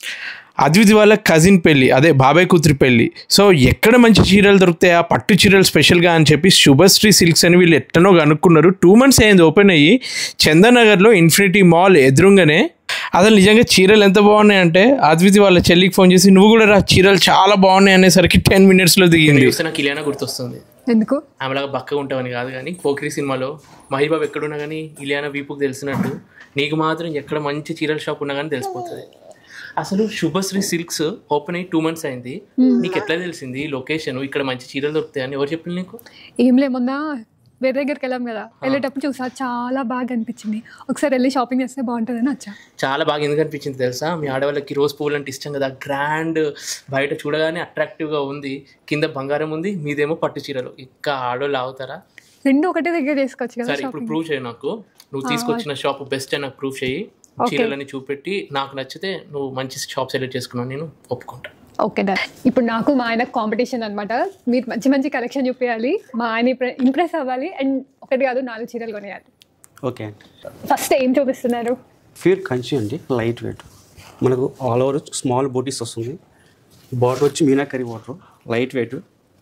అద్వితి వాళ్ళ కజిన్ పెళ్ళి అదే బాబాయ్ కూతురి పెళ్ళి సో ఎక్కడ మంచి చీరలు దొరుకుతాయా పట్టు చీరలు స్పెషల్గా అని చెప్పి శుభశ్రీ సిల్క్స్ అని వీళ్ళు ఎట్టనో కనుక్కున్నారు టూ మంత్స్ అయింది ఓపెన్ అయ్యి చందనగర్లో ఇన్ఫినిటీ మాల్ ఎదురుగానే అసలు నిజంగా చీరలు ఎంత బాగున్నాయి అంటే అద్వితి వాళ్ళ చెల్లికి ఫోన్ చేసి నువ్వు కూడా రా చీరలు చాలా బాగున్నాయి అనేసరికి టెన్ మినిట్స్లో దిగింది చూస్తే నాకు ఇలియానా గుర్తొస్తుంది ఎందుకు ఆమెలాగా బక్కగా ఉంటామని కాదు కానీ పోకిరి సినిమాలో మహేష్ బాబు ఎక్కడున్నా కానీ ఇలియానా వీపుకు తెలిసినట్టు నీకు మాత్రం ఎక్కడ మంచి చీరల షాప్ ఉన్నా కానీ తెలిసిపోతుంది అసలు శుభశ్రీ సిల్క్స్ ఓపెన్ అయ్యి టూ మంత్స్ అయింది నీకు ఎట్లా తెలిసింది లొకేషన్ ఇక్కడ మంచి చీరలు దొరుకుతాయని ఎవరు చెప్పింది నీకు ఏం లేమన్నా వేరే దగ్గరికి వెళ్ళాం కదా వెళ్ళేటప్పుడు చూసా చాలా బాగా అనిపించింది ఒకసారి వెళ్ళి షాపింగ్ చేస్తే బాగుంటుందని వచ్చా చాలా బాగా ఎందుకు అనిపించింది తెలుసా మీ ఆడవాళ్ళకి రోజ్ పువ్వులు అంటే ఇష్టం కదా గ్రాండ్ బయట చూడగానే అట్రాక్టివ్గా ఉంది కింద బంగారం ఉంది మీదేమో పట్టు చీరలు ఇంకా ఆడవాళ్ళు ఆగుతారా రెండు ఒకటే దగ్గర చేసుకోవచ్చు కదా సరే ఇప్పుడు ప్రూవ్ చేయి నాకు నువ్వు తీసుకొచ్చిన షాప్ బెస్ట్ అని నాకు ప్రూవ్ చేయి చీరలని చూపెట్టి నాకు నచ్చితే నువ్వు మంచి షాప్ సెలెక్ట్ చేసుకున్నావు నేను ఒప్పుకుంటా ఓకే డన్ ఇప్పుడు నాకు మా ఆయన కాంపిటీషన్ అనమాట మీరు మంచి మంచి కలెక్షన్ చూపించాలి మా ఆయన ఇంప్రెస్ అవ్వాలి అండ్ ఒకటి కాదు నాలుగు చీరలు కొనేయాలి ఓకే అండి ఫస్ట్ ఏం చూపిస్తున్నారు ప్యూర్ కంచి అండి లైట్ వెయిట్ మనకు ఆల్ ఓవర్ స్మాల్ బూటీస్ వస్తుంది బాటర్ వచ్చి meenakari water light weight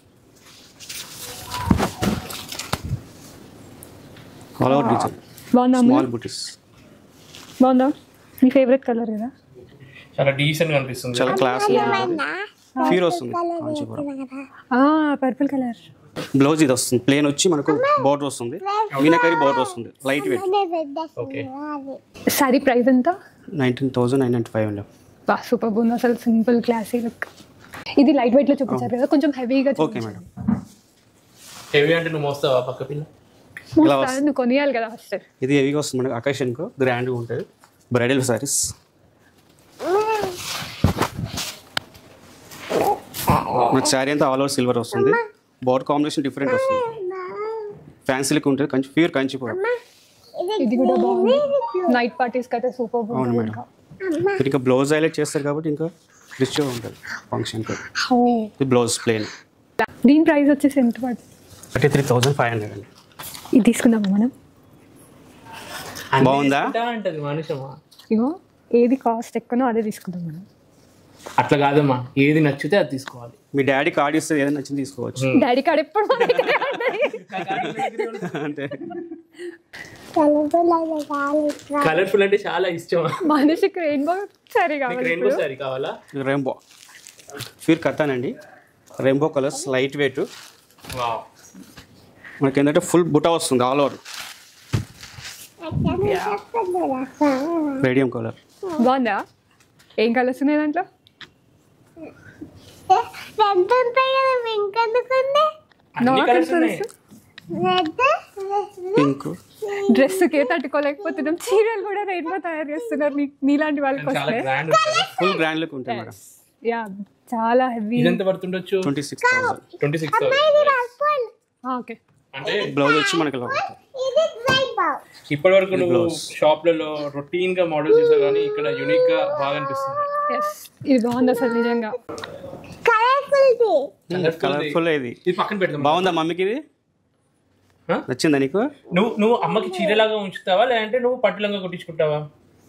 all over design బాగుందా అమ్మ? స్మాల్ బూటీస్ బాగుందా మీ ఫేవరెట్ కలర్ కదా చాలా డీసెంట్ అనిపిస్తుంది చాలా క్లాస్ ప్యూర్ వస్తుంది కాంచీపురం పర్పుల్ కలర్ బ్లౌజ్ ఇది వస్తుంది ప్లేన్ వచ్చి మనకు బార్డర్ వస్తుంది మీనాకరీ బార్డర్ వస్తుంది light weight okay sari price ఎంత nineteen thousand nine ninety five అండి బా సూపర్ బాగుంది అసలు సింపుల్ క్లాసీ లుక్ ఇది లైట్ వెయిట్ లో చూపించారు కదా కొంచెం హెవీగా ఓకే మేడం హెవీ అంటే నువ్వు మోస్తావా పక్క పిల్ల చూపిస్తాను నువ్వు కొనియాలి కదా ఫస్ట్ ఇది హెవీగా వస్తుంది మనకు అకేషన్కు గ్రాండ్గా ఉంటుంది బ్రైడల్ సారీస్ మనకు శారీ అంతా ఆల్ ఓవర్ సిల్వర్ వస్తుంది బోర్డ్ కాంబినేషన్ డిఫరెంట్ వస్తుంది ఫ్యాన్సీలకు ఉంటుంది కంచి ప్యూర్ కంచిపురం ఇది కూడా బాగుంది నైట్ పార్టీస్ అయితే సూపర్ అవును బాగుంది మేడం మీరు ఇంకా బ్లౌజ్ హైలైట్ చేస్తారు కాబట్టి ఇంకా రిచ్గా ఉంటుంది ఫంక్షన్కి ఇది బ్లౌజ్ ప్లేన్ దీని ప్రైస్ వచ్చేసి ఎంత పడుతుంది thirty three thousand five hundred అండి ఇది తీసుకుందామా మనం బాగుందా? అంటది మనుషమా ఇగో ఏది కాస్ట్ ఎక్కువనో అదే తీసుకుందాం మనం అట్లా కాదమ్మా ఏది నచ్చితే అది తీసుకోవాలి మీ డాడీ కార్డ్ ఇస్తే ఏదైనా నచ్చింది తీసుకోవచ్చు డాడీ కాడ ఎప్పుడు మన దగ్గరే ఉంటుంది. అంటే కలర్ఫుల్ అంటే చాలా ఇష్టం మనిషికి రెయిన్బో సరే నీకు కావాలి రెయిన్బో సారీ కావాలా రెయిన్బో ప్యూర్ కథానండి rainbow colours light weight wow మనకి ఏంటంటే ఫుల్ బుటా వస్తుంది ఆల్ ఓవర్ రేడియం కలర్ బాగుందా ఏం కలర్స్ ఉన్నాయి దాంట్లో రెడ్ ఉంటాయి కదా పింక్ ఎందుకుంది అన్ని నాకు కలర్స్ ఉన్నాయి తెలుసు రెడ్ పింక్ డ్రెస్ కే తట్టుకోలేకపోతున్నాం చీరలు కూడా రెయిన్బో తయారు చేస్తున్నారు నీ- నీలాంటి వాళ్ళకి చాలా వస్తే గ్రాండ్ ఫుల్ గ్రాండ్ లుక్ ఉంటాయి మేడం యా చాలా హెవీ ఇదెంత పడుతుండొచ్చు twenty six thousand twenty six okay అంటే బ్లౌజ్ వచ్చి మనకి ఇలా ఉంటుంది ఇది రెయిన్బో ఇప్పటి వరకు నువ్వు షాప్లలో రొటీన్ గా మోడల్ చేసావు కానీ ఇక్కడ యూనిక్ గా బాగా అనిపిస్తుంది ఎస్ ఇది బాగుంది అసలు నిజంగా కలర్ఫుల్ది కలర్ఫుల్ ఇది ఇది పక్కన పెడదాం బాగుందా మమ్మీకి ఇది Huh? నచ్చిందా నీకు నువ్వు నువ్వు అమ్మకి చీరలాగా ఉంచుతావా లేదంటే నువ్వు పట్టులంగా కుట్టించుకుంటావా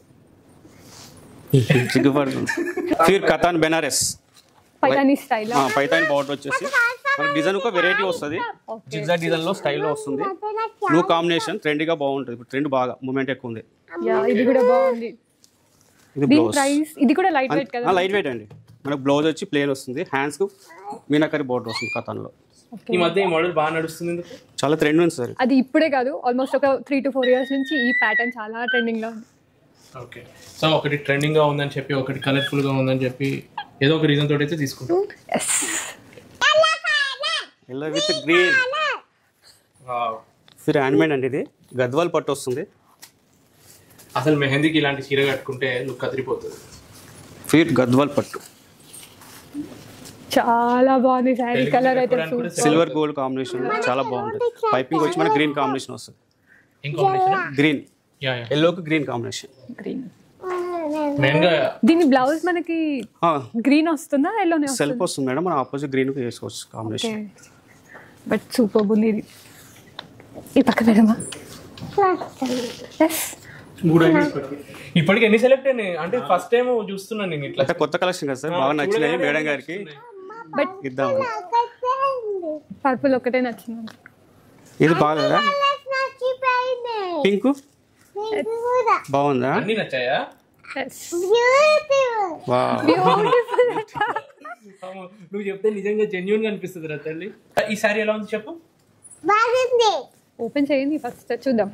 సిగ్గుపడుతుంది pure katan Banaras Paithani style Paithan border వచ్చేసి మన డిజైన్ ఒక వెరైటీ వస్తుంది జిగ్జా డిజైన్ లో స్టైల్లో వస్తుంది న్యూ కాంబినేషన్ ట్రెండీగా బాగుంటుంది ఇప్పుడు ట్రెండ్ బాగా మూమెంట్ ఎక్కువ ఉంది యా ఇది కూడా బాగుంది ఇది దీని బ్లౌజ్ ప్రైస్ ఇది కూడా లైట్ వెయిట్ కదా లైట్ వెయిట్ అండి మనకు బ్లౌజ్ వచ్చి ప్లేన్ వస్తుంది హ్యాండ్స్ కు మీనాకరి బార్డర్ వస్తుంది కథన్లో ఈ మధ్య ఈ మోడల్ బాగా నడుస్తుంది ఎందుకు చాలా ట్రెండ్ ఉంది సార్ అది ఇప్పుడే కాదు ఆల్మోస్ట్ ఒక త్రీ టు ఫోర్ ఇయర్స్ నుంచి ఈ ప్యాటర్న్ చాలా ట్రెండింగ్ లో ఉంది ఓకే సో ఒకటి ట్రెండింగ్ గా ఉందని చెప్పి ఒకటి కలర్ఫుల్ గా ఉందని చెప్పి ఏదో ఒక రీజన్ తోటి అయితే తీసుకుంటాం ఎస్ ఎల్లో విత్ గ్రీన్ ఫిర్ హ్యాండ్మేడ్ అండి ఇది గద్వాల్ పట్టు వస్తుంది అసలు మెహందీకి ఇలాంటి చీర కట్టుకుంటే లుక్ అదిరిపోతుంది ఫిర్ గద్వాల్ పట్టు చాలా బాగుంది శారీ కలర్ అయితే పెట్టుకోవడానికి కూడా సిల్వర్ గోల్డ్ కాంబినేషన్ చాలా బాగుంటుంది పైపింగ్ వచ్చి మనకి గ్రీన్ కాంబినేషన్ వస్తుంది ఏం కాంబినేషన్ గ్రీన్ యా యా ఎల్లోకి గ్రీన్ కాంబినేషన్ గ్రీన్ మెయిన్ గా దీని బ్లౌజ్ మనకి గ్రీన్ వస్తుందా ఎల్లోనే వస్తుందా సెల్ఫ్ వస్తుంది మేడం మన ఆపోజిట్ గ్రీన్ వేసుకోవచ్చు కాంబినేషన్ బట్ సూపర్ ఉంది ఇది ఈ పక్క పెడమా ఎస్ మూడు ఇప్పటికి ఎన్ని సెలెక్ట్ అయినాయి అంటే ఫస్ట్ టైం చూస్తున్నాను నేను ఇట్లా అంటే కొత్త కలెక్షన్ కదా సార్ బాగా నచ్చినాయి మేడం గారికి బట్ ఇద్దామని పర్పుల్ ఒకటే నచ్చింది ఇది బాగా కలర్స్ నచ్చిపోయినాయి పింక్ ఇది కూడా బాగుందా అన్ని నచ్చాయా బ్యూటిఫుల్ వా అమ్మో, నువ్వు చెప్తే నిజంగా జెన్యున్ గా అనిపిస్తుంది రా తల్లి ఈ సారీ ఎలా ఉంది చెప్పు బాగుంది ఓపెన్ చేయండి ఫస్ట్ చూద్దాం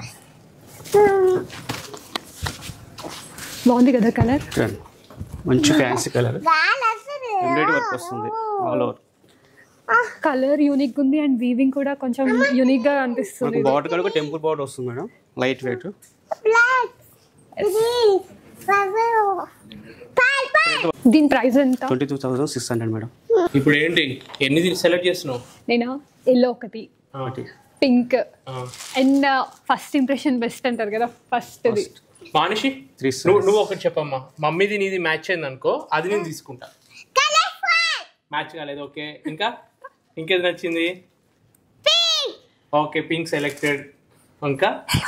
బాగుంది కదా కలర్ మంచి ఫ్యాన్సీ కలర్ గాలి వస్తుంది ఎంబ్రాయిడరీ వర్క్ వస్తుంది ఆల్ ఓవర్ కలర్ యూనిక్ ఉంది అండ్ వీవింగ్ కూడా కొంచెం యూనిక్ గా అనిపిస్తుంది మనకు బార్డర్ కనుక టెంపుల్ బార్డర్ వస్తుంది మేడం లైట్ వెయిట్ బ్లాక్ ఇది పర్పుల్ పర్పుల్ దీని ప్రైస్ ఎంత twenty two thousand six hundred madam ఇప్పుడు ఏంటి ఎన్ని సెలెక్ట్ చేస్తున్నావు నేను ఎల్లో ఒకటి pink and first impression best అంటారు కదా ఫస్ట్ ది మానిషి త్రీ నువ్వు నువ్వు ఒకటి చెప్పమ్మా మమ్మీది నీది మ్యాచ్ అయింది అనుకో అది నేను తీసుకుంటా మ్యాచ్ కాలేదు ఓకే ఇంకా ఇంకేది నచ్చింది ఓకే పింక్ సెలెక్టెడ్ ఇంకా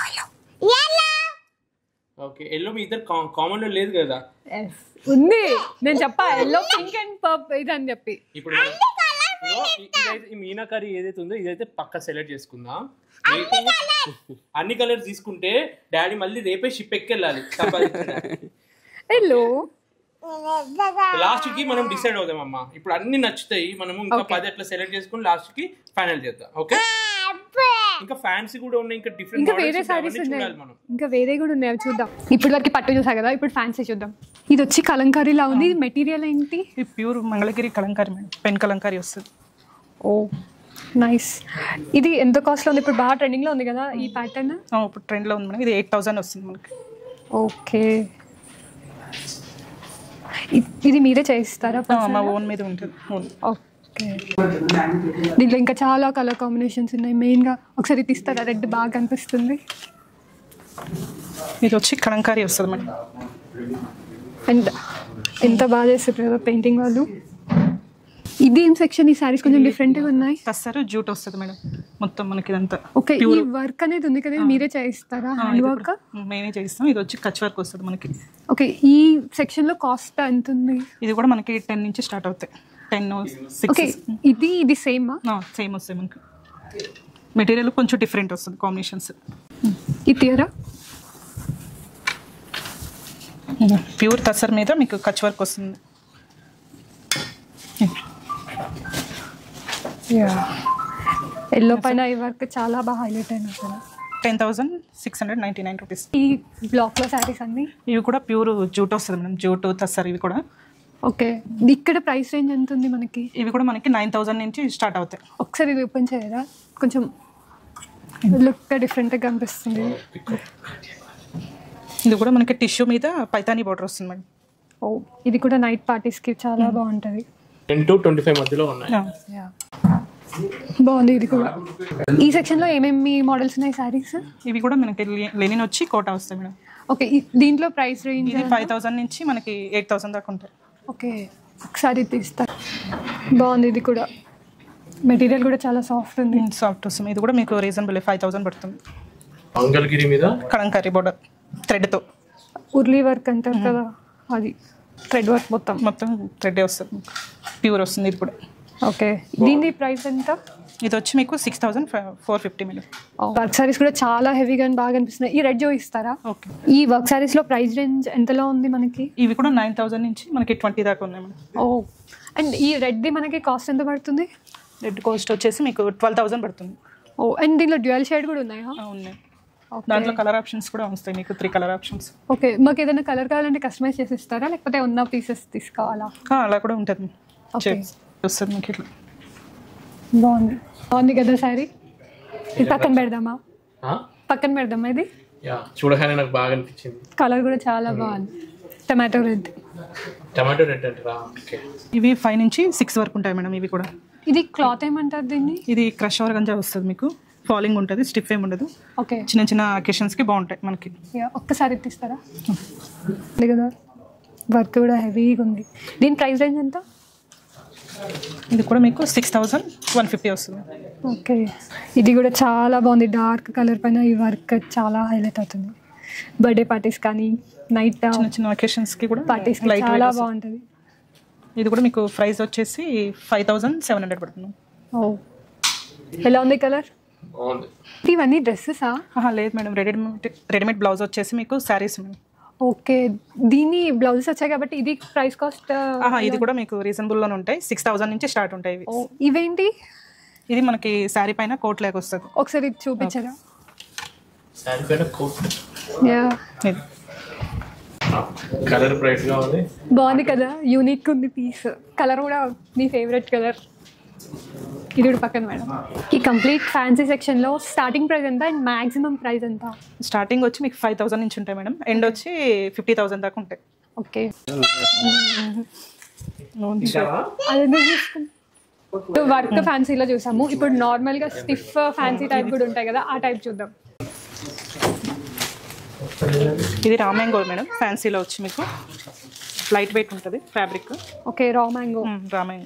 ఓకే ఎల్లో మీ ఇద్దరు కామన్ లో లేదు కదా Yes. ఉంది నేను చెప్పా ఎల్లో పింక్ అండ్ పర్ప్ ఇది అని చెప్పి ఇప్పుడు ఇదిగో, ఇ- ఇదైతే ఈ మీనాకరి ఏదైతే ఉందో ఇదైతే పక్క సెలెక్ట్ చేసుకుందాం రేపు- అన్ని కలర్స్ తీసుకుంటే డాడీ మళ్ళీ రేపే షిప్ ఎక్కెళ్ళాలి సంపాదించడానికి. ఎల్లో లాస్ట్ కి మనం డిసైడ్ అవుదాం అమ్మా ఇప్పుడు అన్ని నచ్చుతాయి మనం ఇంకా పది అట్లా సెలెక్ట్ చేసుకుని లాస్ట్ కి ఫైనల్ చేద్దాం ఓకే ఇంకా ఫ్యాన్సీ కూడా ఉన్నాయి ఇంకా డిఫరెంట్ ఇంకా వేరే సారీస్ ఉన్నాయి చూడాలి మనం ఇంకా వేరే కూడా ఉన్నాయి అవి చూద్దాం ఇప్పుడు వరకు పట్టు చూసా కదా ఇప్పుడు ఫ్యాన్సీ చూద్దాం ఇది వచ్చి కలంకారీలా ఉంది ఇది మెటీరియల్ ఏంటి ఇది pure Mangalagiri Kalamkari madam pen Kalamkari వస్తుంది ఓ నైస్ ఇది ఎంత కాస్ట్ లో ఉంది ఇప్పుడు బాగా ట్రెండింగ్ లో ఉంది కదా ఈ ప్యాటర్న్ ఆ, ఇప్పుడు ట్రెండ్లో ఉంది మేడం ఇది ఎయిట్ థౌసండ్ వస్తుంది మనకి ఓకే ఇది మీరే చేయిస్తారా ఆ, మా ఓన్ మీద ఉంటుంది ఓన్ ఓకే దీంట్లో ఇంకా చాలా కలర్ కాంబినేషన్స్ ఉన్నాయి మెయిన్గా ఒకసారి తీస్తారా రెడ్ బాగా అనిపిస్తుంది ఇది వచ్చి కలంకారీ వస్తుంది మేడం అండ్ ఎంత బాగా చేస్తారు కదా పెయింటింగ్ వాళ్ళు ఇది ఏం సెక్షన్ ఈ సారీస్ కొంచెం డిఫరెంట్గా ఉన్నాయి టస్సర్ జూట్ వస్తుంది మేడం మొత్తం మనకి ఇదంతా ఓకే ఈ వర్క్ అనేది ఉంది కదా ఇది మీరే చేయిస్తారా హ్యాండ్ వర్క్ మేమే చేయిస్తాం ఇది వచ్చి కచ్ వర్క్ వస్తుంది మనకి ఓకే ఈ సెక్షన్లో కాస్ట్ ఎంత ఉంది ఇది కూడా మనకి టెన్ నుంచి స్టార్ట్ అవుతాయి టెన్ ఓకే సిక్స్ ఇది ఇది సేమా సేమ్ వస్తాయి మనకి మెటీరియల్ కొంచెం డిఫరెంట్ వస్తుంది కాంబినేషన్స్ ఇది తీయరా ప్యూర్ తసర్ మీద మీకు కచ్ వర్క్ వస్తుంది ఎల్లో పైన ఈ వర్క్ చాలా బాగా హైలైట్ అయిన అసలు ten thousand six hundred ninety nine rupees ఈ బ్లాక్లో శారీస్ అన్నీ ఇవి కూడా ప్యూర్ జూట్ వస్తుంది మేడం జూట్ తస్సర్ ఇవి కూడా ఓకే ఇక్కడ ప్రైస్ రేంజ్ ఎంత ఉంది మనకి ఇవి కూడా మనకి నైన్ థౌసండ్ నుంచి స్టార్ట్ అవుతాయి ఒకసారి ఇది ఓపెన్ చేయరా కొంచెం లుక్ డిఫరెంట్గా కనిపిస్తుంది ఇది కూడా మనకి టిష్యూ మీద పైతానీ బార్డర్ వస్తుంది మేడం ఓ ఇది కూడా నైట్ పార్టీస్కి చాలా బాగుంటుంది టెన్ టు ట్వంటీ ఫైవ్ మధ్యలో ఉన్నాయి బాగుంది ఇది కూడా ఈ సెక్షన్లో ఏమేమి మోడల్స్ ఉన్నాయి శారీస్ ఇవి కూడా మనకి లె- లెనిన్ వచ్చి కోటా వస్తాయి మేడం ఓకే దీంట్లో ప్రైస్ రేంజ్ ఇది ఫైవ్ థౌసండ్ నుంచి మనకి ఎయిట్ థౌసండ్ దాకా ఉంటాయి ఓకే ఒకసారి తీస్తా బాగుంది ఇది కూడా మెటీరియల్ కూడా చాలా సాఫ్ట్ ఉంది సాఫ్ట్ వస్తుంది ఇది కూడా మీకు రీజనబుల్ ఫైవ్ థౌసండ్ పడుతుంది మంగళగిరి మీద కలంకారీ బార్డర్ థ్రెడ్తో ఉర్లీ వర్క్ అంటారు కదా అది థ్రెడ్ వర్క్ మొత్తం మొత్తం థ్రెడ్ వస్తుంది ప్యూర్ వస్తుంది ఇది కూడా ఓకే దీని ప్రైస్ ఎంత ఇది వచ్చి మీకు six thousand four fifty madam work saris కూడా చాలా హెవీగా అండ్ బాగా అనిపిస్తున్నాయి ఈ రెడ్ జో ఇస్తారా ఓకే ఈ వర్క్ సారీస్ లో ప్రైస్ రేంజ్ ఎంతలో ఉంది మనకి ఇవి కూడా నైన్ థౌసండ్ నుంచి మనకి ట్వంటీ దాకా ఉన్నాయి మేడం ఓ అండ్ ఈ రెడ్ ది మనకి కాస్ట్ ఎంత పడుతుంది రెడ్ కాస్ట్ వచ్చేసి మీకు ట్వెల్వ్ థౌసండ్ పడుతుంది ఓ అండ్ దీనిలో డ్యూయల్ షేడ్ కూడా ఉన్నాయా ఆ, ఉన్నాయి దాంట్లో కలర్ ఆప్షన్స్ కూడా వస్తాయి మీకు త్రీ కలర్ ఆప్షన్స్ ఓకే మాకు ఏదైనా కలర్ కావాలంటే కస్టమైజ్ చేసి ఇస్తారా లేకపోతే ఉన్న పీసెస్ తీసుకోవాలా అలా కూడా ఉంటుంది Okay. చేసి- వస్తుంది మీకు ఇట్లా బాగుంది బాగుంది కదా సారీ ఇది పక్కన పెడదామా ఆ? పక్కన పెడదామా ఇది యా చూడగానే నాకు బాగా అనిపించింది కలర్ కూడా చాలా బాగుంది టమాటో రెడ్ టమాటో రెడ్ అంటారా ఓకే ఇవి ఫైవ్ నుంచి సిక్స్ వరకు ఉంటాయి మేడం ఇవి కూడా ఇది క్లాత్ ఏమంటారు దీన్ని ఇది క్రష్ ఓవర్ గంజా వస్తుంది మీకు ఫాలింగ్ ఉంటుంది స్టిఫ్ ఏమి ఉండదు ఓకే చిన్న చిన్న అకేషన్స్కి బాగుంటాయి మనకి యా, ఒక్కసారి తీస్తారా ఉంది కదా వర్క్ కూడా హెవీగా ఉంది దీని ప్రైస్ రేంజ్ ఎంత ఇది కూడా మీకు సిక్స్ థౌజండ్ వన్ ఫిఫ్టీ వస్తుంది ఓకే ఇది కూడా చాలా బాగుంది డార్క్ కలర్ పైన ఈ వర్క్ చాలా హైలైట్ అవుతుంది బర్త్డే పార్టీస్ కానీ నైట్ చిన్న చిన్న ఒకేషన్స్కి కూడా పార్టీస్ లైట్ చాలా బాగుంటుంది ఇది కూడా మీకు ప్రైస్ వచ్చేసి ఫైవ్ థౌసండ్ సెవెన్ హండ్రెడ్ పడుతుంది ఓ ఎలా ఉంది కలర్ బాగుంది ఇవన్నీ డ్రెస్సెసా ఆహా, లేదు మేడం రెడీమేడ్ రెడీమేడ్ బ్లౌజ్ వచ్చేసి మీకు శారీస్ మేడం ఓకే దీని బ్లౌజెస్ వచ్చాయి కాబట్టి ఇది ప్రైస్ కాస్ట్ ఆహా, ఇది కూడా మీకు రీజనబుల్లోనే ఉంటాయి సిక్స్ థౌసండ్ నుంచి స్టార్ట్ ఉంటాయి ఇవి ఇవేంటి ఇది మనకి శారీ పైన కోట్ లేక వస్తుంది ఒకసారి ఇది చూపించరా శారీ పైన కోట్ యా ఇది కలర్ బ్రైట్ గా ఉంది బాగుంది కదా యూనిక్ ఉంది పీస్ కలర్ కూడా మీ ఫేవరెట్ కలర్ ఇది కూడా పక్కన మేడం ఈ కంప్లీట్ ఫ్యాన్సీ సెక్షన్లో స్టార్టింగ్ ప్రైస్ ఎంత అండ్ మాక్సిమం ప్రైస్ ఎంత స్టార్టింగ్ వచ్చి మీకు ఫైవ్ థౌసండ్ నుంచి ఉంటాయి మేడం ఎండ్ వచ్చి ఫిఫ్టీ థౌసండ్ దాకా ఉంటాయి ఓకే అది వర్క్ ఫ్యాన్సీలో చూసాము ఇప్పుడు నార్మల్గా స్టిఫ్ ఫ్యాన్సీ టైప్ కూడా ఉంటాయి కదా ఆ టైప్ చూద్దాం ఇది రామ్యాంగో మేడం ఫ్యాన్సీలో వచ్చి మీకు లైట్ వెయిట్ ఉంటుంది fabric okay raw mango raw mango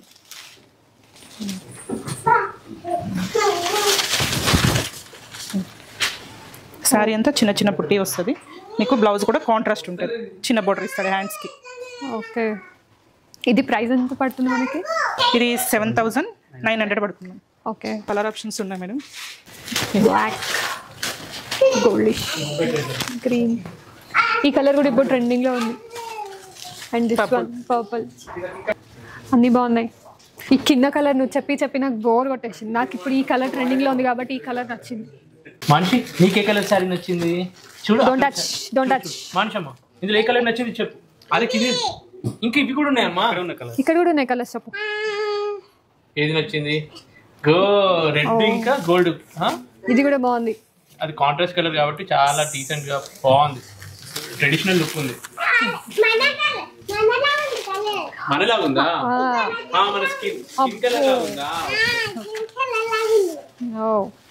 sari అంతా చిన్న చిన్న పుట్టి వస్తుంది మీకు బ్లౌజ్ కూడా కాంట్రాస్ట్ ఉంటుంది చిన్న బోర్డర్ ఇస్తాడు హ్యాండ్స్కి ఓకే ఇది ప్రైస్ ఎంత పడుతుంది మనకి ఇది సెవెన్ థౌజండ్ నైన్ హండ్రెడ్ పడుతుంది ఓకే కలర్ ఆప్షన్స్ ఉన్నాయి మేడం బ్లాక్ గోల్డిష్ గ్రీన్ ఈ కలర్ కూడా ఇప్పుడు ట్రెండింగ్లో ఉంది అండ్ దిస్ వన్ పర్పుల్ అన్నీ బాగున్నాయి ఈ కింద కలర్ నువ్వు చెప్పి చెప్పి నాకు బోర్ కొట్టేసింది నాకు ఇప్పుడు ఈ కలర్ ట్రెండింగ్లో ఉంది కాబట్టి ఈ కలర్ నచ్చింది మనిషి నీకే కలర్ శారీ నచ్చింది చూడు డోంట్ టచ్ డోంట్ టచ్ మనిషమ్మ ఇందులో ఏ కలర్ నచ్చింది చెప్పు అదే కింది ఇంకా ఇవి కూడా ఉన్నాయమ్మా ఇక్కడ కూడా ఉన్నాయి కలర్స్ చెప్పు ఏది నచ్చింది గో రెడ్ ఇంకా గోల్డ్ ఇది కూడా బాగుంది అది కాంట్రాస్ట్ కలర్ కాబట్టి చాలా డీసెంట్ గా బాగుంది ట్రెడిషనల్ లుక్ ఉంది మనలా ఉందా ఆ, మన స్కిన్ స్కిన్ కలర్ లా ఉందా ఓ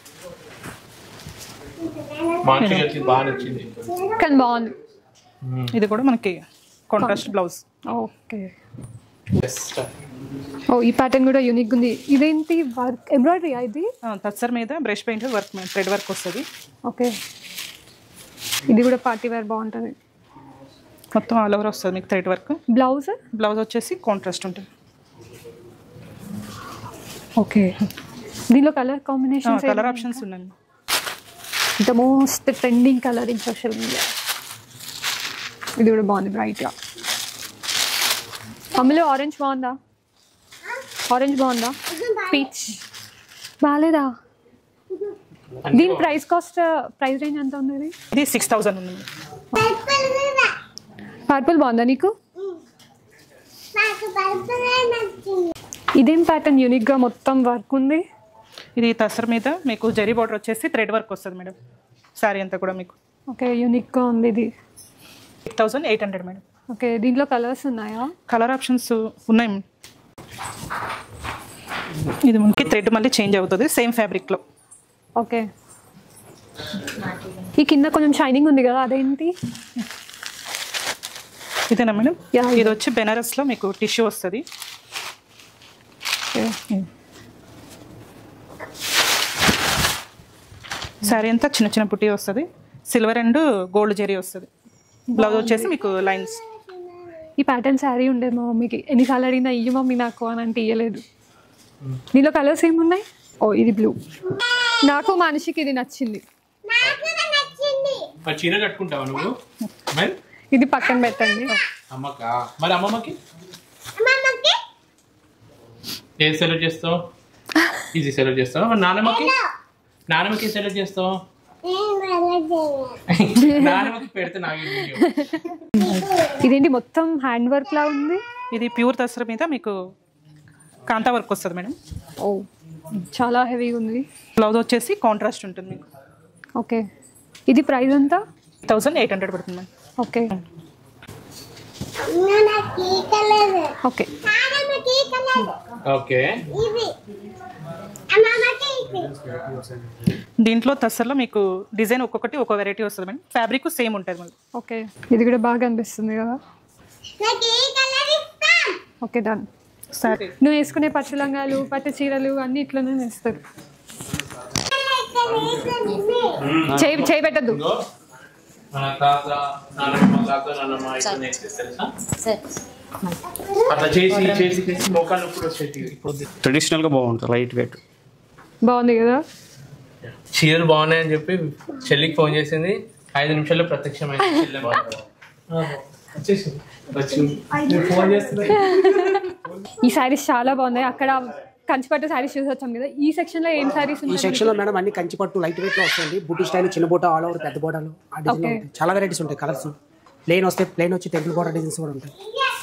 మనిషికి వచ్చింది బాగా నచ్చింది కానీ బాగుంది ఇది కూడా మనకి కాంట్రాస్ట్ బ్లౌజ్ ఓకే ఓ ఈ ప్యాటర్న్ కూడా యూనిక్ ఉంది ఇదేంటి వర్క్ ఎంబ్రాయిడరీ ఇది తత్సర్ మీద brush paint work thread work వస్తుంది ఓకే ఇది కూడా పార్టీ వేర్ బాగుంటుంది మొత్తం ఆల్ ఓవర్ వస్తుంది మీకు థ్రెడ్ వర్క్ బ్లౌజ్ బ్లౌజ్ వచ్చేసి కాంట్రాస్ట్ ఉంటుంది ఓకే దీనిలో కలర్ కాంబినేషన్ కలర్ ఆప్షన్స్ ఉన్నాయి the most trending colour in social media ఇది కూడా బాగుంది బ్రైట్గా అమ్మలో ఆరెంజ్ బాగుందా ఆరెంజ్ బాగుందా పీచ్ బాగాలేదా దీని ప్రైస్ కాస్ట్ ప్రైస్ రేంజ్ ఎంత ఉంది ఇది ఇది సిక్స్ థౌసండ్ ఉంది పర్పుల్ బాగుందా నీకు నాకు పడుతుందే నచ్చింది ఇదేం ప్యాటర్న్ యూనిక్గా మొత్తం వర్క్ ఉంది ఇది తసర్ మీద మీకు జరీ బార్డర్ వచ్చేసి థ్రెడ్ వర్క్ వస్తుంది మేడం శారీ అంతా కూడా మీకు ఓకే యూనిక్గా ఉంది ఇది eight thousand eight hundred madam okay దీంట్లో కలర్స్ ఉన్నాయా కలర్ ఆప్షన్స్ ఉన్నాయి మేడం. ఇది మనకి థ్రెడ్ మళ్ళీ చేంజ్ అవుతుంది సేమ్ ఫ్యాబ్రిక్లో ఓకే ఈ కింద కొంచెం షైనింగ్ ఉంది కదా అదేంటి ఇదేనా మేడం Yeah, ఇది వచ్చి బెనారస్లో మీకు టిష్యూ వస్తుంది శారీ అంతా చిన్న చిన్న పుట్టి వస్తుంది సిల్వర్ అండ్ గోల్డ్ జెరీ వస్తుంది బ్లౌజ్ వచ్చేసి మీకు లైన్స్ ఈ ప్యాటర్న్ శారీ ఉండేది మా మమ్మీకి ఎన్నిసార్లు అడిగినా ఇయ్యి మమ్మీ నాకు అని అంటే ఇయ్యలేదు దీనిలో కలర్స్ ఏమున్నాయి ఓ ఇది బ్లూ నాకు మనిషికి ఇది నచ్చింది నాకు కూడా నచ్చింది మరి చీర కట్టుకుంటావా నువ్వు మరి ఇది పక్కన పెట్టండి అమ్మకా మరి అమ్మమ్మకి అమ్మమ్మకి ఏది సెలెక్ట్ చేస్తావు ఇది సెలెక్ట్ చేస్తావు మరి నానమ్మకి నానమ్మకి సెలెక్ట్ చేస్తావు నేను వెళ్ళలేదు నానమ్మకి పెడితే నాకు ఈ వీడియో ఇదేంటి మొత్తం హ్యాండ్ వర్క్ లా ఉంది ఇది ప్యూర్ దసరా మీద మీకు కాంతా వర్క్ వస్తుంది మేడం ఓ చాలా హెవీగా ఉంది బ్లౌజ్ వచ్చేసి కాంట్రాస్ట్ ఉంటుంది మీకు ఓకే ఇది ప్రైస్ ఎంత థౌసండ్ ఎయిట్ హండ్రెడ్ పడుతుంది మేడం ఓకే అమ్మ నాకు ఈ కలర్ ఓకే నానమ్మకి ఈ కలర్ ఓకే ఇవి అమ్మమ్మకి ఇవి దీంట్లో తస్సర్లో మీకు డిజైన్ ఒక్కొక్కటి ఒక్కో వెరైటీ వస్తుంది మేడం ఫ్యాబ్రిక్ సేమ్ ఉంటుంది మళ్ళీ ఓకే ఇది కూడా బాగా అనిపిస్తుంది కదా నాకు ఈ కలర్ ఇస్తాం ఓకే డన్ సారీ నువ్వు వేసుకునే పట్టు లంగాలు పట్టు చీరలు అన్ని ఇట్లనే వేస్తారు చేయి చేయి పెట్టద్దు మన తాత నాన్నమ్మ తాత నాన్నమ్మ ఇట్లా నేర్చేసి తెలుసా అట్లా చేసి చేసి చేసి మోకాలు నొప్పులు వచ్చేది ఇప్పుడు ట్రెడిషనల్గా బాగుంటుంది లైట్ వెయిట్ బాగుంది కదా చీరలు బాగున్నాయని చెప్పి చెల్లికి ఫోన్ చేసింది ఐదు నిమిషాల్లో ప్రత్యక్షమైంది చెల్లె వచ్చేసింది వచ్చింది నేను ఫోన్ చేస్తున్నా ఈ శారీస్ చాలా బాగున్నాయి అక్కడ కంచిపట్టు శారీస్ చూసి వచ్చాం కదా ఈ సెక్షన్ లో ఏం శారీస్ ఈ ఉంటాయి సెక్షన్ లో మేడం అన్ని కంచి పట్టు లైట్ వెయిట్ లో వస్తుంది బుట్టి స్టైల్ చిన్న బూట ఆల్ ఓవర్ పెద్ద బోటాలు ఆ డిజైన్ Okay. ఉంటాయి చాలా వెరైటీస్ ఉంటాయి కలర్స్ ప్లేన్ వస్తే ప్లేన్ వచ్చి టెంపుల్ బోర్డర్ డిజైన్స్ కూడా ఉంటాయి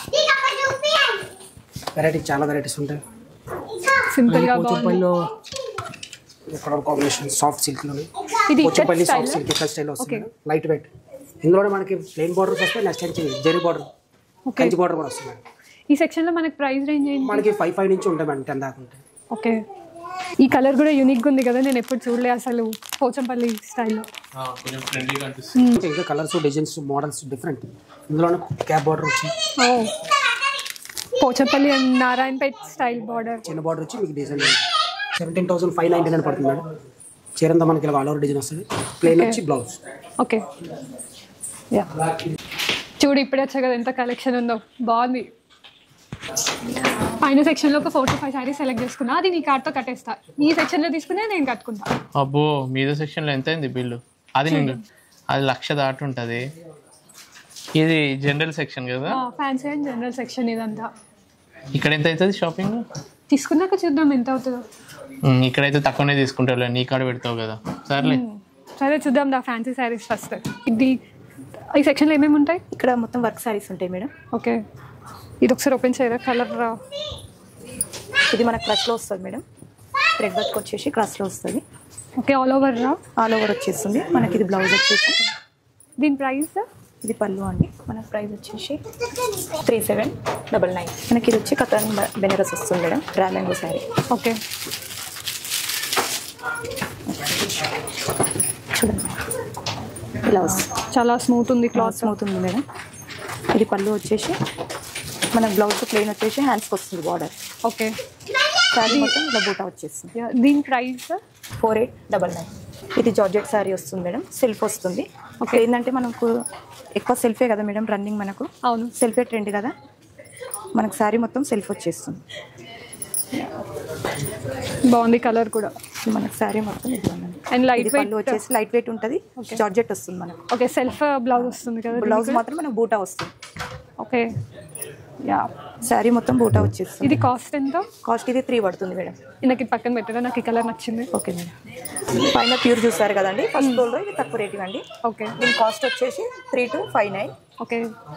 వెరైటీస్ చాలా వెరైటీస్ ఉంటాయి సింపుల్ గా బాగుంది పోచంపల్లిలో కలర్ కాంబినేషన్ సాఫ్ట్ సిల్క్ లో ఇది Pochampally ikat soft style silk ఇక్కడ స్టైల్ వస్తుంది Okay. లైట్ వెయిట్ ఇందులోనే మనకి ప్లేన్ బోర్డర్స్ వస్తాయి నెక్స్ట్ వచ్చి zari border okay Kanchi border కూడా వస్తుంది మేడం. ఈ సెక్షన్ లో మనకి ప్రైస్ రేంజ్ ఏంటి మనకి ఫైవ్ ఫైవ్ నుంచి ఉంటాయి మేడం టెన్ దాకా ఉంటాయి ఓకే ఈ కలర్ కూడా యూనిక్ ఉంది కదా నేను ఎప్పుడు చూడలే అసలు పోచంపల్లి స్టైల్లో కొంచెం ఫ్రెండ్లీగా అనిపిస్తుంది ఇంకా కలర్స్ డిజైన్స్ మోడల్స్ డిఫరెంట్ ఇందులోనే క్యాప్ బార్డర్ వచ్చి oh Pochampally and Narayanpet style border చిన్న బార్డర్ వచ్చి మీకు design seventeen thousand five ninety nine పడుతుంది మేడం చీరంతా మనకి ఇలా ఆల్ ఓవర్ డిజైన్ వస్తుంది ప్లేన్ Okay. వచ్చి బ్లౌజ్ ఓకే యా చూడు ఇప్పుడే వచ్చా కదా ఎంత కలెక్షన్ ఉందో బాగుంది పైన సెక్షన్లో ఒక four to five saris select చేసుకున్నా అది నీ కార్డ్తో కట్టేస్తా ఈ సెక్షన్లో తీసుకునే నేను కట్టుకుంటా అబ్బో మీద సెక్షన్లో ఎంత అయింది బిల్లు అది నేను అది లక్ష దాటి ఉంటుంది ఇది జనరల్ సెక్షన్ కదా ఫ్యాన్సీ అండ్ జనరల్ సెక్షన్ ఇదంతా ఇక్కడ ఎంత అవుతుంది షాపింగ్ తీసుకున్నాక చూద్దాం ఎంత అవుతుందో ఇక్కడైతే తక్కువనే తీసుకుంటావు నీ కాడ పెడతావు కదా సర్లే సరే చూద్దాం దా ఫ్యాన్సీ శారీస్ ఫస్ట్ ఇది ఈ సెక్షన్లో ఏమేమి ఉంటాయి ఇక్కడ మొత్తం వర్క్ సారీస్ ఉంటాయి మేడం ఓకే ఇది ఒకసారి ఓపెన్ చేయరా కలర్ ఇది మనకు క్రష్లో వస్తుంది మేడం థ్రెడ్ వర్క్ వచ్చేసి క్రష్లో వస్తుంది ఓకే ఆల్ ఓవర్ రా ఆల్ ఓవర్ వచ్చేస్తుంది మనకి ఇది బ్లౌజ్ వచ్చేసి దీని ప్రైస్ ఇది పళ్ళు అండి మన ప్రైస్ వచ్చేసి త్రీ సెవెన్ డబల్ నైన్ మనకి ఇది వచ్చి కథన్ బెనరస్ వస్తుంది మేడం డ్రామెంగో శారీ ఓకే చూడండి ఇలా వస్తుంది చాలా స్మూత్ ఉంది క్లాత్ క్లాత్ స్మూత్ ఉంది మేడం ఇది పళ్ళు వచ్చేసి మన బ్లౌజ్ ప్లెయిన్ వచ్చేసి హ్యాండ్స్కి వస్తుంది బార్డర్ ఓకే శారీ మొత్తం ఇలా బూటా వచ్చేస్తుంది దీని price four eight double nine ఇది జార్జెట్ శారీ వస్తుంది మేడం సెల్ఫ్ వస్తుంది ఓకే ఏంటంటే మనకు ఎక్కువ సెల్ఫే కదా మేడం రన్నింగ్ మనకు అవును సెల్ఫే ట్రెండ్ కదా మనకు శారీ మొత్తం సెల్ఫ్ వచ్చేస్తుంది బాగుంది కలర్ కూడా ఇది మనకు శారీ మొత్తం ఇది ఉందండి. అండ్ ఇది లైట్ పళ్ళు వెయిట్ వచ్చేసి లైట్ వెయిట్ ఉంటుంది జార్జెట్ వస్తుంది మనకు ఓకే సెల్ఫ్ బ్లౌజ్ వస్తుంది కదా బ్లౌజ్ మాత్రం మనకు బూటా వస్తుంది ఓకే యా శారీ మొత్తం బూటా వచ్చేస్తుంది ఇది కాస్ట్ ఎంత కాస్ట్ ఇది త్రీ పడుతుంది మేడం నాకు ఇది పక్కన పెట్టగా నాకు ఈ కలర్ నచ్చింది ఓకే మేడం పైన ప్యూర్ చూసారు కదండి ఫస్ట్ ఫ్లోర్లో ఇది తక్కువ రేట్ అండి ఓకే దీని కాస్ట్ వచ్చేసి three two five nine okay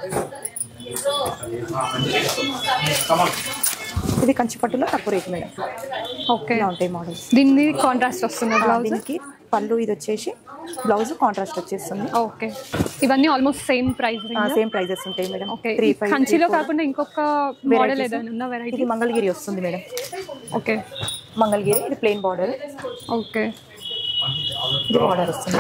ఇది కంచిపట్టులో తక్కువ రేట్ మేడం ఓకే ఇలా ఉంటాయి మోడల్స్ దీన్ని కాంట్రాస్ట్ వస్తుంది బ్లౌజ్ దీనికి పళ్ళు ఇది వచ్చేసి బ్లౌజ్ కాంట్రాస్ట్ వచ్చేస్తుంది ఓకే ఇవన్నీ almost same price same prices ఉంటాయి మేడం ఓకే త్రీ ఫైవ్ కంచిలో కాకుండా ఇంకొక మోడల్ ఏదైనా ఉందా వెరైటీ ఇది మంగళగిరి వస్తుంది మేడం ఓకే మంగళగిరి ఇది ప్లెయిన్ బార్డర్ ఓకే ఇది బార్డర్ వస్తుంది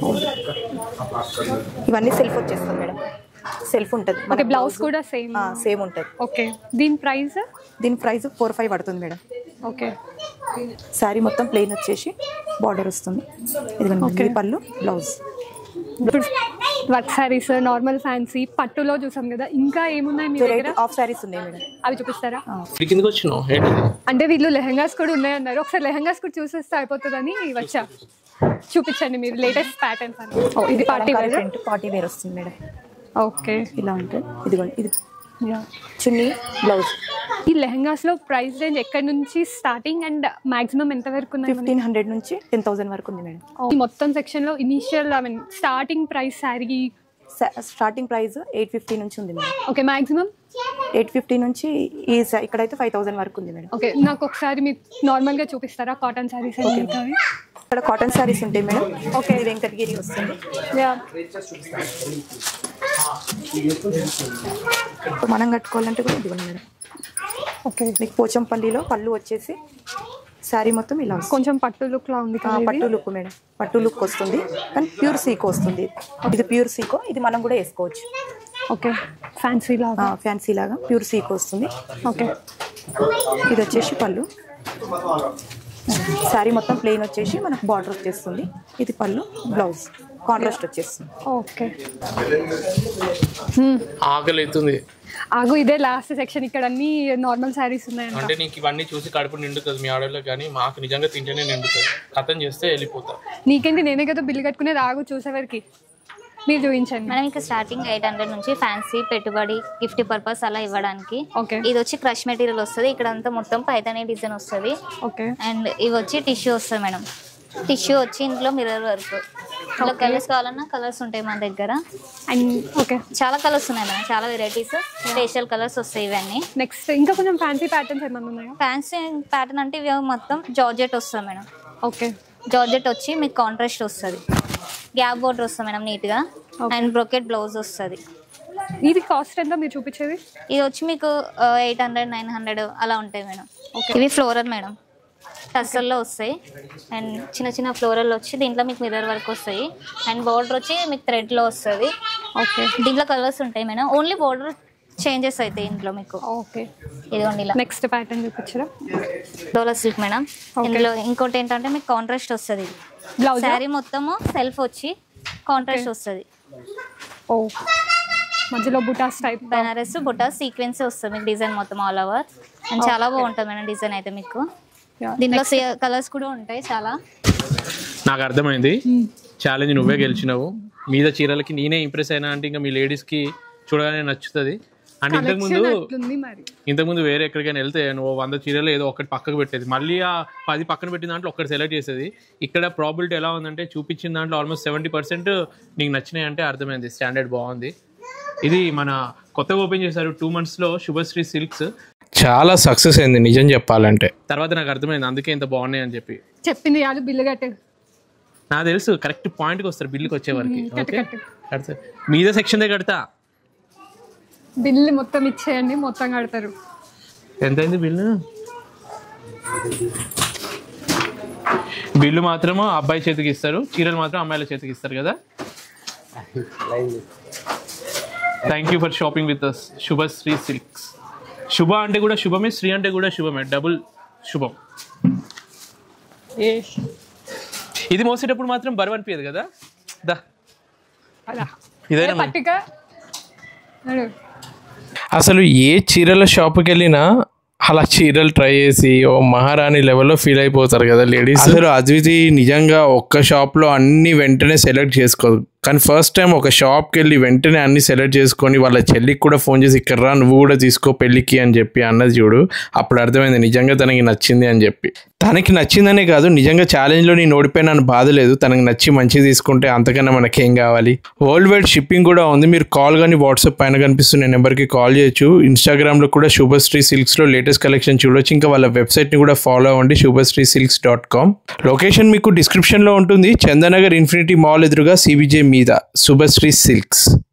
ఇవన్నీ సెల్ఫ్ వచ్చేస్తుంది మేడం సెల్ఫ్ ఉంటుంది ఓకే బ్లౌజ్ కూడా సేమ్ సేమ్ ఉంటుంది ఓకే దీని ప్రైస్ దీని ప్రైస్ ఫోర్ ఫైవ్ పడుతుంది మేడం ఓకే శారీ మొత్తం ప్లెయిన్ వచ్చేసి బార్డర్ వస్తుంది ఇది Okay. ఇది పళ్ళు బ్లౌజ్ ఇప్పుడు వర్క్ శారీస్ నార్మల్ ఫ్యాన్సీ పట్టులో చూసాం కదా ఇంకా ఏమున్నాయి మీ దగ్గర వెరైటీ ఆఫ్ శారీస్ ఉన్నాయి మేడం అవి చూపిస్తారా ఇక్కడి కిందకి వచ్చినావు ఏంటిది అంటే వీళ్ళు లెహంగాస్ కూడా ఉన్నాయన్నారు ఒకసారి లెహంగాస్ కూడా చూసేస్తే అయిపోతుందని వచ్చా చూపించండి మీరు లేటెస్ట్ ప్యాటర్న్స్ అని ఓ, ఇది party wear print party wear వస్తుంది మేడం ఓకే ఇలా ఉంటుంది ఇదిగోండి ఇది చున్నీ బ్లౌజ్ ఈ లెహంగాస్ లో ప్రైస్ రేంజ్ ఎక్కడి నుంచి స్టార్టింగ్ అండ్ మాక్సిమం ఎంత వరకు ఉన్నాయి మనకి? ఫిఫ్టీన్ హండ్రెడ్ నుంచి టెన్ థౌసండ్ వరకు ఉంది మేడం ఈ మొత్తం సెక్షన్ లో initial I mean starting price sari starting price eight fifty నుంచి ఉంది madam okay maximum eight fifty నుంచి ఈ స- ఇక్కడైతే ఫైవ్ థౌసండ్ వరకు ఉంది మేడం ఓకే నాకు ఒకసారి మీరు నార్మల్ గా చూపిస్తారా కాటన్ శారీస్ మిగతావి ఇక్కడ కాటన్ శారీస్ ఉంటాయి మేడం ఓకే వెంకటగిరి వస్తుంది యా ఇప్పుడు మనం కట్టుకోవాలంటే కూడా ఇదిగోండి మేడం ఓకే మీకు పోచంపల్లిలో పళ్ళు వచ్చేసి శారీ మొత్తం ఇలా వస్తుంది కొంచెం పట్టు లుక్ లా ఉంది ఆ, కదా ఇది. పట్టు లుక్ మేడం పట్టు లుక్ వస్తుంది కానీ ప్యూర్ సీకో వస్తుంది ఇది ప్యూర్ సీకో ఇది మనం కూడా వేసుకోవచ్చు ఓకే ఫ్యాన్సీ లాగా ఫ్యాన్సీ లాగా ప్యూర్ సీకో వస్తుంది ఓకే ఇది వచ్చేసి పళ్ళు శారీ మొత్తం ప్లెయిన్ వచ్చేసి మనకు బార్డర్ వచ్చేస్తుంది ఇది పళ్ళు బ్లౌజ్ కాంట్రాస్ట్ వచ్చేస్తుంది ఓకే ఆకలి అవుతుంది ఆగు ఇదే లాస్ట్ సెక్షన్ ఇక్కడ అన్ని నార్మల్ శారీస్ ఉన్నాయంట అంటే నీకు ఇవన్నీ చూసి కడుపు నిండుతుంది మీ ఆడలో కానీ మాకు నిజంగా తింటేనే నిండుతుంది కథం చేస్తే వెళ్ళిపోతా నీకేంటి నేనే కదా బిల్లు కట్టుకునేది ఆగు చూసేవరకు మీరు చూపించండి మనం ఇంకా స్టార్టింగ్ ఎయిట్ హండ్రెడ్ నుంచి ఫ్యాన్సీ పెట్టుబడి గిఫ్ట్ పర్పస్ అలా ఇవ్వడానికి ఓకే ఇది వచ్చి క్రష్ మెటీరియల్ వస్తుంది ఇక్కడ అంతా మొత్తం పైతనే డిజైన్ వస్తుంది ఓకే అండ్ ఇవి వచ్చి టిష్యూ వస్తుంది మేడం టిష్యూ వచ్చి ఇంట్లో మిర్రర్ వర్క్ ఇంట్లో కలర్స్ కావాలన్నా కలర్స్ ఉంటాయి మన దగ్గర అండ్ ఓకే చాలా కలర్స్ ఉన్నాయి మేడం చాలా వెరైటీస్ ఫేషియల్ కలర్స్ వస్తాయి ఇవన్నీ నెక్స్ట్ ఇంకా కొంచెం ఫ్యాన్సీ ప్యాటర్న్స్ ఏమన్నా ఉన్నాయా ఫ్యాన్సీ ప్యాటర్న్ అంటే ఇవి మొత్తం జార్జెట్ వస్తుంది మేడం ఓకే జార్జెట్ వచ్చి మీకు కాంట్రాస్ట్ వస్తుంది గ్యాప్ బోర్డర్ వస్తుంది మేడం నీట్గా అండ్ బ్రొకెట్ బ్లౌజ్ వస్తుంది ఇది కాస్ట్ ఎంత మీరు చూపించేది ఇది వచ్చి మీకు ఎయిట్ హండ్రెడ్ నైన్ హండ్రెడ్ అలా ఉంటాయి మేడం ఇవి ఫ్లోరల్ మేడం టస్సల్లో వస్తాయి అండ్ చిన్న చిన్న ఫ్లోరల్ వచ్చి దీంట్లో మీకు మిర్రర్ వర్క్ వస్తాయి అండ్ బోర్డర్ వచ్చి మీకు థ్రెడ్లో వస్తుంది ఓకే దీంట్లో కలర్స్ ఉంటాయి మేడం ఓన్లీ బోర్డర్ చేంజెస్ అవుతాయి ఇంట్లో మీకు ఓకే ఇదిగోండి ఇలా నెక్స్ట్ ప్యాటర్న్ చూపించరా డోలా సిల్క్ మేడం ఇందులో ఇంకోటి ఏంటంటే మీకు కాంట్రాస్ట్ వస్తుంది బ్లౌజ్ శారీ మొత్తము సెల్ఫ్ వచ్చి కాంట్రాస్ట్ వస్తుంది ఓ మధ్యలో బుటాస్ టైప్ బెనారస్ బుటా సీక్వెన్స్ వస్తుంది మీకు డిజైన్ మొత్తం ఆల్ ఓవర్ అండ్ చాలా బాగుంటుంది మేడం డిజైన్ అయితే మీకు దీంట్లో కలర్స్ కూడా ఉంటాయి చాలా నాకు అర్థమైంది ఛాలెంజ్ నువ్వే గెలిచినావు మీద చీరలకి నేనే ఇంప్రెస్ అయినా అంటే ఇంకా మీ లేడీస్కి చూడగానే నచ్చుతుంది అండ్ ఇంతకుముందు ఉంది మరి ఇంతకుముందు వేరే ఎక్కడికైనా వెళ్తే నువ్వు వంద చీరలు ఏదో ఒకటి పక్కకు పెట్టేది మళ్ళీ ఆ పది పక్కన పెట్టిన దాంట్లో ఒకటి సెలెక్ట్ చేసేది ఇక్కడ ప్రాబిలిటీ ఎలా ఉందంటే చూపించిన దాంట్లో ఆల్మోస్ట్ సెవెంటీ పర్సెంట్ నీకు నచ్చినాయి అంటే అర్థమైంది స్టాండర్డ్ బాగుంది ఇది మన కొత్తగా ఓపెన్ చేశారు టూ మంత్స్లో శుభశ్రీ సిల్క్స్ చాలా సక్సెస్ అయింది నిజం చెప్పాలంటే తర్వాత నాకు అర్థమైంది అందుకే ఇంత బాగున్నాయి అని చెప్పి చెప్పింది యాలు బిల్లు కట్టే నాకు తెలుసు కరెక్ట్ పాయింట్కి వస్తారు బిల్లుకి వచ్చే వరకు కట్టు, ఓకే కట్టు. కడతా మీద సెక్షన్దే కడతా బిల్లు మొత్తం ఇచ్చేయండి మొత్తం కడతారు ఎంతైంది బిల్లు బిల్లు మాత్రము అబ్బాయి చేతికి ఇస్తారు చీరలు మాత్రం అమ్మాయిల చేతికి ఇస్తారు కదా thank you for shopping with us Shubhashree silks Shubha అంటే కూడా శుభమే శ్రీ అంటే కూడా శుభమే డబుల్ శుభం ఇది మోసేటప్పుడు మాత్రం బరువు అనిపించదు కదా దా అలా ఇదేనా మరి? పట్టిక నడు. అసలు ఏ చీరల షాప్కి వెళ్ళినా అలా చీరలు ట్రై చేసి ఓ మహారాణి లెవెల్లో ఫీల్ అయిపోతారు కదా లేడీస్ అసలు అద్వితి నిజంగా ఒక్క షాప్లో అన్ని వెంటనే సెలెక్ట్ చేసుకోదు కానీ ఫస్ట్ టైం ఒక షాప్కి వెళ్ళి వెంటనే అన్ని సెలెక్ట్ చేసుకొని వాళ్ళ చెల్లికి కూడా ఫోన్ చేసి ఇక్కడ రా నువ్వు కూడా తీసుకో పెళ్ళికి అని చెప్పి అన్నది చూడు అప్పుడు అర్థమైంది నిజంగా తనకి నచ్చింది అని చెప్పి తనకి నచ్చిందనే కాదు నిజంగా ఛాలెంజ్లో నేను ఓడిపోయినాను బాధ లేదు తనకి నచ్చి మంచిగా తీసుకుంటే అంతకన్నా మనకేం కావాలి వరల్డ్ వైడ్ షిప్పింగ్ కూడా ఉంది మీరు కాల్ కానీ వాట్సాప్ పైన కనిపిస్తున్న నెంబర్కి కాల్ చేయొచ్చు ఇన్స్టాగ్రామ్లో కూడా శుభశ్రీ సిల్క్స్లో లేటెస్ట్ కలెక్షన్ చూడొచ్చు ఇంకా వాళ్ళ వెబ్సైట్ని కూడా ఫాలో అవ్వండి Shubhashree silks dot com location మీకు డిస్క్రిప్షన్లో ఉంటుంది చందనగర్ ఇన్ఫినిటీ మాల్ ఎదురుగా సిబిజే మీద శుభశ్రీ సిల్క్స్